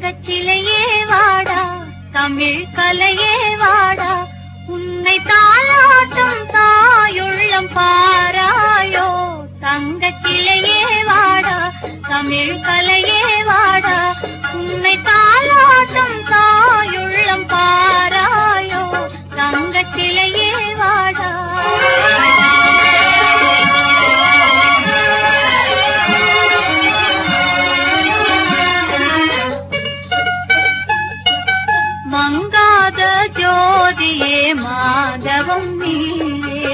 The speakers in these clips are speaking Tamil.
தங்கச் சிலையே வாடா தமிழ் கலையே வாடா உன்னை தாளாட்டும் தாயுள்ளம் பாராயோ தங்கச் சிலையே வாடா தமிழ் கலையே வாடா உன்னை தாளாட்டும் தாயுள்ளம் பாராயோ தங்கச் சிலையே வாடா மங்காத ஜோதியே மாதவம் நீயே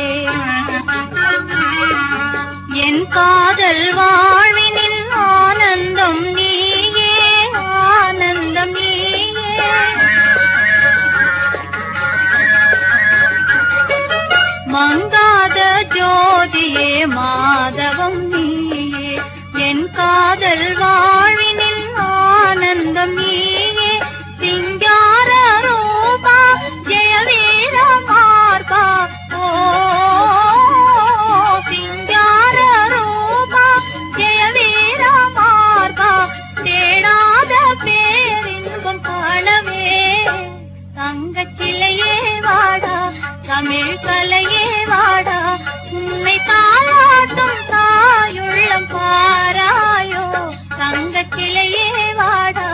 என் காதல் வாழ்வினின் ஆனந்தம் நீயே ஆனந்தம் நீயே மங்காத ஜோதியே மாதவம் நீயே என் காதல் வாழ்வினின் ஆனந்தம் நீயே சிங்கார ரூபா ஜெய வீர மார்பா ஓ சிங்கார ரூபா ஜெய வீர மார்பா தேடாத பேரின்பம் காணவே தங்கச் சிலையே வாடா தமிழ் கலையே வாடா உன்னை தாளாட்டும் தாயுள்ளம் பாராயோ தங்கச் சிலையே வாடா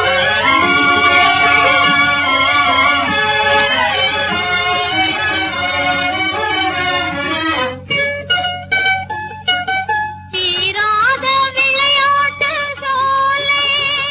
தீராத விளையாட்டு சோலை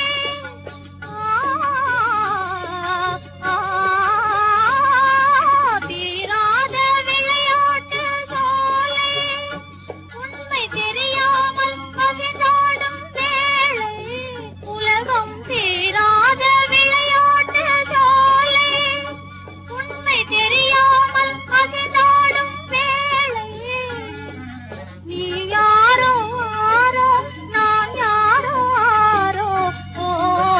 தீராத விளையாட்டு சோலை உண்மை தெரியாமல் பகிர்ந்தாடும் வேளை உலகம் தீராத விளையாட்டு சோலை உண்மை தெரியாமல் பகிர்ந்தாடும் வேளை நீ யாரோ ஆரோ நான் யாரோ ஆரோ ஓ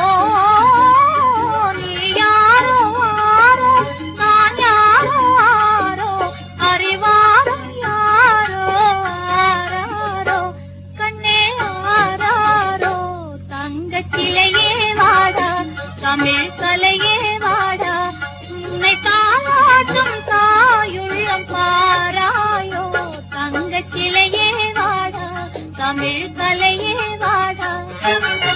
நீ யாரோ ஆரோ நான் யாரோ ஆரோ அறிவாரும் யாரோ ஆராரோ கண்ணே ஆராரோ தங்கச் சிலையே வாடா தமிழ் கலையே வாடா உன்னை தாளாட்டும் தாயுள்ளம் பாராயோ தங்கச் சிலையே வாடா தமிழ் கலையே வாடா